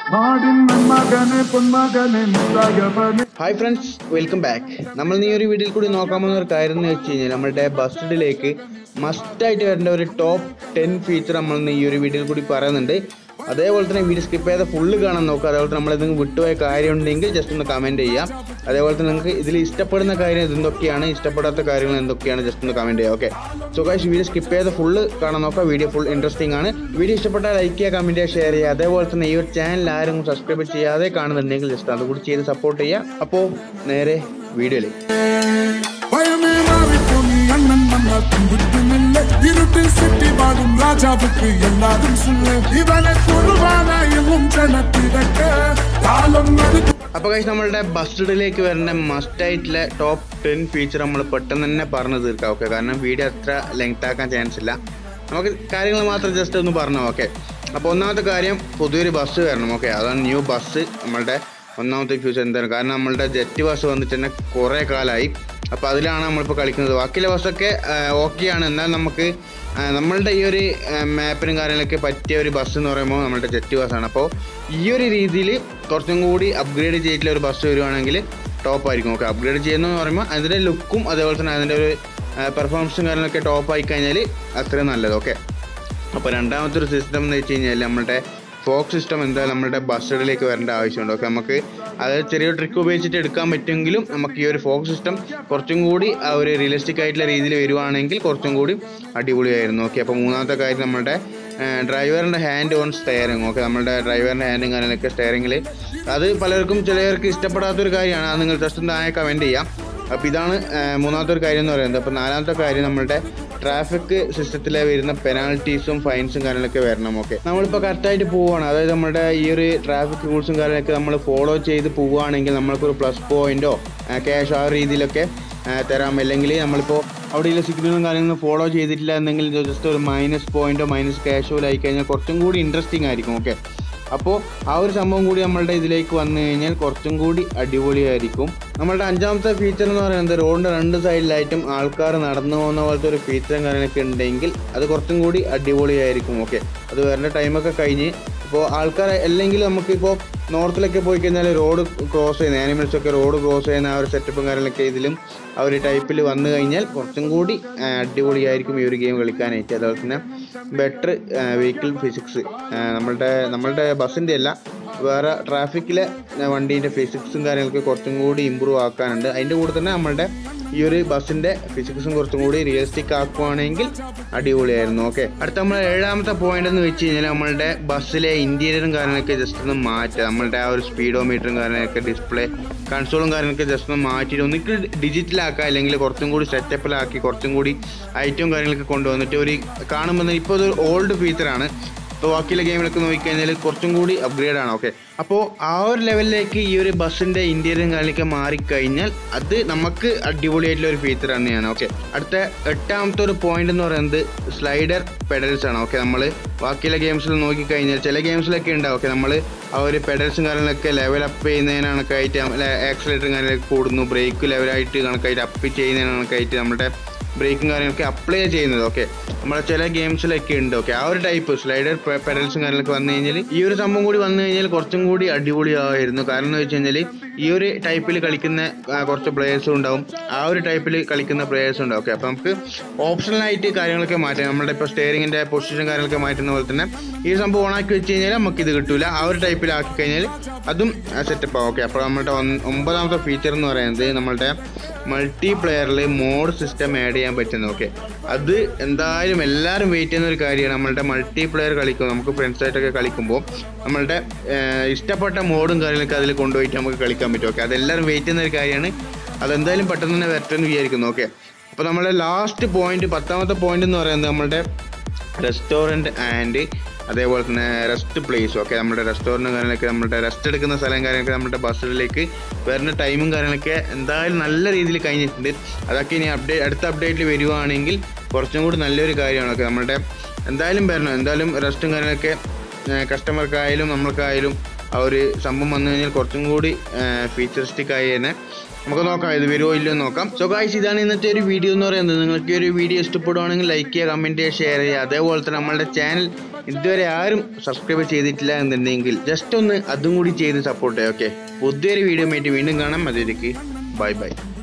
നാടിൻ മകനെ പൊന്മകനെ മുത്തായവനെ ഹായ് ഫ്രണ്ട്സ് വെൽക്കം ബാക്ക് നമ്മൾ ഈ ഒരു വീഡിയോയിൽ കൂടി നോക്കാൻ പോകുന്ന ഒരു കാര്യം എന്ന് വെച്ച് കഴിഞ്ഞാൽ നമ്മുടെ ബസ്സിലേക്ക് മസ്റ്റായിട്ട് വരേണ്ട ഒരു ടോപ്പ് ടെൻ ഫീച്ചർ നമ്മൾ ഇന്ന് ഈ ഒരു വീഡിയോയിൽ കൂടി പറയുന്നുണ്ട് അതേപോലെ തന്നെ വീഡിയോ സ്കിപ്പ് ചെയ്താൽ ഫുള്ള് കാണാൻ നോക്കുക അതേപോലെ തന്നെ നമ്മളെന്തെങ്കിലും വിട്ടുപോയ കാര്യം ഉണ്ടെങ്കിൽ ജസ്റ്റ് ഒന്ന് കമൻറ്റ് ചെയ്യാം അതേപോലെ തന്നെ നിങ്ങൾക്ക് ഇതിൽ ഇഷ്ടപ്പെടുന്ന കാര്യം എന്തൊക്കെയാണ് ഇഷ്ടപ്പെടാത്ത കാര്യങ്ങൾ എന്തൊക്കെയാണ് ജസ്റ്റ് ഒന്ന് കമൻറ്റ് ചെയ്യുക okay so guys video skip ചെയ്ത് ഫുള്ള് കാണാൻ നോക്കുക വീഡിയോ ഫുൾ ഇൻട്രസ്റ്റിംഗ് ആണ് വീഡിയോ ഇഷ്ടപ്പെട്ടാൽ ലൈക്ക് ചെയ്യുക കമൻറ്റ് ചെയ്യുക ഷെയർ ചെയ്യുക അതേപോലെ തന്നെ ഈ ഒരു ചാനൽ ആരും സബ്സ്ക്രൈബ് ചെയ്യാതെ കാണുന്നുണ്ടെങ്കിൽ ജസ്റ്റ് അതുകൂടി ചെയ്ത് സപ്പോർട്ട് ചെയ്യുക അപ്പോൾ നേരെ വീഡിയോയിലേക്ക് ഭയമേ മാറിപ്പോയി അണ്ണൻ വന്നാൽ പിന്തുട്ടുന്നില്ല ഇരുട്ടിൽ സിറ്റി പാടും രാജാവുക്ക് എല്ലാതും സുള്ള ഇവനെ കുറുവാനായും ജനത്തിരക്ക് കാലം നടക്കും അപ്പോൾ കഴിച്ച് നമ്മളുടെ ബസ്സിഡിലേക്ക് വരുന്ന മസ്റ്റായിട്ടുള്ള ടോപ്പ് ടെൻ ഫീച്ചർ നമ്മൾ പെട്ടെന്ന് തന്നെ പറഞ്ഞു തീർക്കാം ഓക്കെ കാരണം വീഡിയോ അത്ര ലെങ്ത് ആക്കാൻ ചാൻസ് ഇല്ല നമുക്ക് കാര്യങ്ങൾ മാത്രം ജസ്റ്റ് ഒന്ന് പറഞ്ഞു ഓക്കെ അപ്പോൾ ഒന്നാമത്തെ കാര്യം പുതിയൊരു ബസ് വരണം ഓക്കെ അതാണ് ന്യൂ ബസ് നമ്മളുടെ ഒന്നാമത്തെ ഫ്യൂച്ചർ എന്താണ് കാരണം നമ്മളുടെ ജെറ്റ് ബസ് വന്നിട്ട് തന്നെ കുറേ കാലമായി അപ്പോൾ അതിലാണ് നമ്മളിപ്പോൾ കളിക്കുന്നത് ബാക്കിയുള്ള ബസ്സൊക്കെ ഓക്കെയാണ് എന്നാൽ നമുക്ക് ആ, നമ്മളുടെ ഈ ഒരു ആ, മാപ്പിനും കാര്യങ്ങളൊക്കെ പറ്റിയ ഒരു ബസ് എന്ന് പറയുമ്പോൾ നമ്മളുടെ ജെറ്റ് ബസ്സാണ് അപ്പോൾ ഈ ഒരു രീതിയിൽ കുറച്ചും കൂടി അപ്ഗ്രേഡ് ചെയ്തിട്ടുള്ള ഒരു ബസ് വരുവാണെങ്കിൽ ടോപ്പ് ആയിരിക്കും ഓക്കെ അപ്ഗ്രേഡ് ചെയ്യുന്നതെന്ന് പറയുമ്പോൾ അതിൻ്റെ ലുക്കും അതേപോലെ തന്നെ അതിൻ്റെ ഒരു പെർഫോമൻസും കാര്യങ്ങളൊക്കെ ടോപ്പ് ആയി കഴിഞ്ഞാൽ അത്രയും നല്ലത് ഓക്കെ അപ്പോൾ രണ്ടാമത്തെ ഒരു സിസ്റ്റം എന്ന് വെച്ച് കഴിഞ്ഞാൽ നമ്മുടെ ഫോക്ക് സിസ്റ്റം എന്തായാലും നമ്മുടെ ബസ്സുകളിലേക്ക് വരേണ്ട ആവശ്യമുണ്ട് ഓക്കെ നമുക്ക് അത് ചെറിയൊരു ട്രിക്ക് ഉപയോഗിച്ചിട്ട് എടുക്കാൻ പറ്റുമെങ്കിലും നമുക്ക് ഈ ഒരു ഫോക്ക് സിസ്റ്റം കുറച്ചും കൂടി ആ ഒരു റിയലിസ്റ്റിക് ആയിട്ടുള്ള രീതിയിൽ വരുവാണെങ്കിൽ കുറച്ചും കൂടി അടിപൊളിയായിരുന്നു ഓക്കെ അപ്പോൾ മൂന്നാമത്തെ കാര്യം നമ്മുടെ ഡ്രൈവറിൻ്റെ ഹാൻഡ് ഓൺ സ്റ്റെയറിങ് ഓക്കെ നമ്മുടെ ഡ്രൈവറിൻ്റെ ഹാൻഡും കാര്യങ്ങളൊക്കെ സ്റ്റെയറിങ്ങിൽ അത് പലർക്കും ചിലർക്ക് ഇഷ്ടപ്പെടാത്തൊരു കാര്യമാണ് അത് നിങ്ങൾ ജസ്റ്റ് ഒന്ന് താഴെ കമൻറ്റ് ചെയ്യാം അപ്പോൾ ഇതാണ് ആ, മൂന്നാമത്തെ ഒരു കാര്യം എന്ന് പറയുന്നത് അപ്പോൾ നാലാമത്തെ കാര്യം നമ്മുടെ ട്രാഫിക് സിസ്റ്റത്തിലെ വരുന്ന പെനാൽറ്റീസും ഫൈൻസും കാര്യങ്ങളൊക്കെ വരണം ഓക്കെ നമ്മളിപ്പോൾ കറക്റ്റായിട്ട് പോവുകയാണ് അതായത് നമ്മുടെ ഈ ഒരു ട്രാഫിക് റൂൾസും കാര്യങ്ങളൊക്കെ നമ്മൾ ഫോളോ ചെയ്ത് പോവുകയാണെങ്കിൽ നമ്മൾക്കൊരു പ്ലസ് പോയിന്റോ ക്യാഷ് ആ ഒരു രീതിയിലൊക്കെ ആ, തരാം അല്ലെങ്കിൽ നമ്മളിപ്പോൾ അവിടെയുള്ള സിഗ്നലും കാര്യങ്ങളും ഫോളോ ചെയ്തിട്ടില്ല എന്നെങ്കിൽ ജസ്റ്റ് ഒരു മൈനസ് പോയിന്റോ മൈനസ് ക്യാഷോ ആയി കഴിഞ്ഞാൽ കുറച്ചും കൂടി ഇൻട്രസ്റ്റിംഗ് ആയിരിക്കും ഓക്കെ അപ്പോൾ ആ ഒരു സംഭവം കൂടി നമ്മളുടെ ഇതിലേക്ക് വന്നു കഴിഞ്ഞാൽ കുറച്ചും കൂടി അടിപൊളിയായിരിക്കും നമ്മളുടെ അഞ്ചാമത്തെ ഫീച്ചർ എന്ന് പറയുന്നത് റോഡിൻ്റെ രണ്ട് സൈഡിലായിട്ടും ആൾക്കാർ നടന്നു പോകുന്ന പോലത്തെ ഒരു ഫീച്ചറും കാര്യങ്ങളൊക്കെ ഉണ്ടെങ്കിൽ അത് കുറച്ചും കൂടി അടിപൊളിയായിരിക്കും ഓക്കെ അത് വരേണ്ട ടൈമൊക്കെ കഴിഞ്ഞ് ഇപ്പോൾ ആൾക്കാർ അല്ലെങ്കിൽ നമുക്കിപ്പോൾ നോർത്തിലൊക്കെ പോയി കഴിഞ്ഞാൽ റോഡ് ക്രോസ് ചെയ്യുന്ന ആനിമൽസ് ഒക്കെ റോഡ് ക്രോസ് ചെയ്യുന്ന ആ ഒരു സെറ്റപ്പും കാര്യങ്ങളൊക്കെ ഇതിലും ആ ഒരു ടൈപ്പിൽ വന്നു കഴിഞ്ഞാൽ കുറച്ചും കൂടി ആ, അടിപൊളിയായിരിക്കും ഈ ഒരു ഗെയിം കളിക്കാനായിട്ട് അതുപോലെ തന്നെ ബെറ്റർ വെഹിക്കിൾ ഫിസിക്സ് നമ്മളുടെ നമ്മളുടെ ബസ്സിൻ്റെ അല്ല വേറെ ട്രാഫിക്കിലെ വണ്ടീൻ്റെ ഫിസിക്സും കാര്യങ്ങളൊക്കെ കുറച്ചും കൂടി ഇമ്പ്രൂവ് ആക്കാനുണ്ട് അതിൻ്റെ കൂടെ തന്നെ നമ്മളുടെ ഈ ഒരു ബസ്സിൻ്റെ ഫിസിക്സും കുറച്ചും കൂടി റിയലിസ്റ്റിക് ആക്കുവാണെങ്കിൽ അടിപൊളിയായിരുന്നു ഓക്കെ അടുത്ത നമ്മൾ ഏഴാമത്തെ പോയിന്റ് എന്ന് വെച്ച് കഴിഞ്ഞാൽ നമ്മളുടെ ബസ്സിലെ ഇന്റീരിയറും കാര്യങ്ങളൊക്കെ ജസ്റ്റ് ഒന്ന് മാറ്റുക നമ്മളുടെ ആ ഒരു സ്പീഡോമീറ്ററും കാര്യങ്ങളൊക്കെ ഡിസ്പ്ലേ കൺസോളും കാര്യങ്ങളൊക്കെ ജസ്റ്റ് ഒന്ന് മാറ്റിയിട്ട് ഒന്നിക്ക് ഡിജിറ്റലാക്കുക അല്ലെങ്കിൽ കുറച്ചും കൂടി സെറ്റപ്പിലാക്കി കുറച്ചും കൂടി ഐറ്റവും കാര്യങ്ങളൊക്കെ കൊണ്ടുവന്നിട്ട് ഒരു കാണുമ്പോൾ ഇപ്പോൾ ഒരു ഓൾഡ് ഫീച്ചറാണ് ഇപ്പോൾ ബാക്കിയുള്ള ഗെയിമിലൊക്കെ നോക്കിക്കഴിഞ്ഞാൽ കുറച്ചും കൂടി അപ്ഗ്രേഡ് ആണ് ഓക്കെ അപ്പോൾ ആ ഒരു ലെവലിലേക്ക് ഈ ഒരു ബസ്സിൻ്റെ ഇന്ത്യയിലും കാര്യങ്ങളൊക്കെ മാറിക്കഴിഞ്ഞാൽ അത് നമുക്ക് അടിപൊളിയായിട്ടുള്ള ഒരു ഫീച്ചർ തന്നെയാണ് ഓക്കെ അടുത്ത എട്ടാമത്തെ ഒരു പോയിന്റ് എന്ന് പറയുന്നത് സ്ലൈഡർ പെഡൽസ് ആണ് ഓക്കെ നമ്മൾ ബാക്കിയുള്ള ഗെയിംസിൽ നോക്കിക്കഴിഞ്ഞാൽ ചില ഗെയിംസിലൊക്കെ ഉണ്ടാവും ഓക്കെ നമ്മൾ ആ ഒരു പെഡൽസും കാര്യങ്ങളൊക്കെ ലെവൽ അപ്പ് ചെയ്യുന്നതിന് കണക്കായിട്ട് ആക്സിലേറ്ററും കാര്യങ്ങളൊക്കെ കൂടുന്നു ബ്രേക്ക് ലെവലായിട്ട് കണക്കായിട്ട് അപ്പ് ചെയ്യുന്നതിന് കണക്കായിട്ട് നമ്മുടെ ബ്രേക്കും കാര്യങ്ങളൊക്കെ അപ്ലൈ ചെയ്യുന്നത് ഓക്കെ നമ്മളെ ചില ഗെയിംസിലൊക്കെ ഉണ്ട് ഓക്കെ ആ ഒരു ടൈപ്പ് സ്ലൈഡർ പെഡൽസും കാര്യങ്ങളൊക്കെ വന്നു കഴിഞ്ഞാൽ ഈ ഒരു സംഭവം കൂടി വന്നു കഴിഞ്ഞാൽ കുറച്ചും കൂടി അടിപൊളിയായിരുന്നു കാരണം എന്ന് വെച്ച് കഴിഞ്ഞാൽ ഈ ഒരു ടൈപ്പിൽ കളിക്കുന്ന ആ, കുറച്ച് പ്ലേയേഴ്സും ഉണ്ടാവും ആ ഒരു ടൈപ്പിൽ കളിക്കുന്ന പ്ലേയേഴ്സും ഉണ്ടാവും ഓക്കെ അപ്പോൾ നമുക്ക് ഓപ്ഷണലായിട്ട് കാര്യങ്ങളൊക്കെ മാറ്റാം നമ്മുടെ ഇപ്പോൾ സ്റ്റിയറിങ്ങിൻ്റെ പൊസിഷൻ കാര്യങ്ങളൊക്കെ മാറ്റുന്ന പോലെ തന്നെ ഈ സംഭവം ഓണാക്കി വെച്ച് കഴിഞ്ഞാൽ നമുക്ക് ഇത് കിട്ടൂല ആ ഒരു ടൈപ്പിൽ ആക്കി കഴിഞ്ഞാൽ അതും സെറ്റപ്പ് ആവും ഓക്കെ അപ്പോൾ നമ്മുടെ ഒന്ന് ഒമ്പതാമത്തെ ഫീച്ചർ എന്ന് പറയുന്നത് നമ്മളുടെ മൾട്ടി പ്ലെയറിൽ മോഡ് സിസ്റ്റം ആഡ് ചെയ്യാൻ പറ്റുന്നത് ഓക്കെ അത് എന്തായാലും എല്ലാവരും വെയിറ്റ് ചെയ്യുന്ന ഒരു കാര്യമാണ് നമ്മളുടെ മൾട്ടി പ്ലെയർ കളിക്കും നമുക്ക് ഫ്രണ്ട്സായിട്ടൊക്കെ കളിക്കുമ്പോൾ നമ്മളുടെ ഏഹ്, ഇഷ്ടപ്പെട്ട മോഡും കാര്യങ്ങളൊക്കെ അതിൽ കൊണ്ടുപോയിട്ട് നമുക്ക് കളിക്കാൻ പറ്റും ഓക്കെ അതെല്ലാവരും വെയിറ്റ് ചെയ്യുന്ന ഒരു കാര്യമാണ് അതെന്തായാലും പെട്ടെന്ന് തന്നെ വരട്ടെന്ന് വിചാരിക്കുന്നു ഓക്കെ അപ്പോൾ നമ്മുടെ ലാസ്റ്റ് പോയിന്റ് പത്താമത്തെ പോയിന്റ് എന്ന് പറയുന്നത് നമ്മളുടെ റെസ്റ്റോറൻറ്റ് ആൻഡ് അതേപോലെ തന്നെ റെസ്റ്റ് പ്ലേസ് ഓക്കെ നമ്മുടെ റെസ്റ്റോറൻറ്റ് കാര്യങ്ങളൊക്കെ നമ്മുടെ റെസ്റ്റ് എടുക്കുന്ന സ്ഥലം കാര്യങ്ങളൊക്കെ നമ്മുടെ ബസ്സിലേക്ക് വരുന്ന ടൈമും കാര്യങ്ങളൊക്കെ എന്തായാലും നല്ല രീതിയിൽ കഴിഞ്ഞിട്ടുണ്ട് അതൊക്കെ ഇനി അപ്ഡേറ്റ് അടുത്ത അപ്ഡേറ്റിൽ വരുവാണെങ്കിൽ കുറച്ചും കൂടി നല്ലൊരു കാര്യമാണ് ഓക്കെ നമ്മുടെ എന്തായാലും വരണം എന്തായാലും റെസ്റ്റും കാര്യങ്ങളൊക്കെ കസ്റ്റമർക്കായാലും നമ്മൾക്കായാലും ആ ഒരു സംഭവം വന്നു കഴിഞ്ഞാൽ കുറച്ചും കൂടി ഫീച്ചറിസ്റ്റിക് ആയി തന്നെ നമുക്ക് നോക്കാം ഇത് വരുമോ ഇല്ലയോ എന്ന് നോക്കാം സോ ഗായ്സ് ഇതാണ് ഇന്നത്തെ ഒരു വീഡിയോ എന്ന് പറയുന്നത് നിങ്ങൾക്ക് ഈ ഒരു വീഡിയോ ഇഷ്ടപ്പെടുവാണെങ്കിൽ ലൈക്ക് ചെയ്യുക കമൻറ്റ് ചെയ്യുക ഷെയർ ചെയ്യുക അതേപോലെ തന്നെ നമ്മളുടെ ചാനൽ ഇതുവരെ ആരും സബ്സ്ക്രൈബ് ചെയ്തിട്ടില്ല എന്നുണ്ടെങ്കിൽ ജസ്റ്റ് ഒന്ന് അതും കൂടി ചെയ്ത് സപ്പോർട്ട് ചെയ്യുക ഓക്കെ പുതിയൊരു വീഡിയോ ആയിട്ട് വീണ്ടും കാണാം അതിലേക്ക് ബൈ ബൈ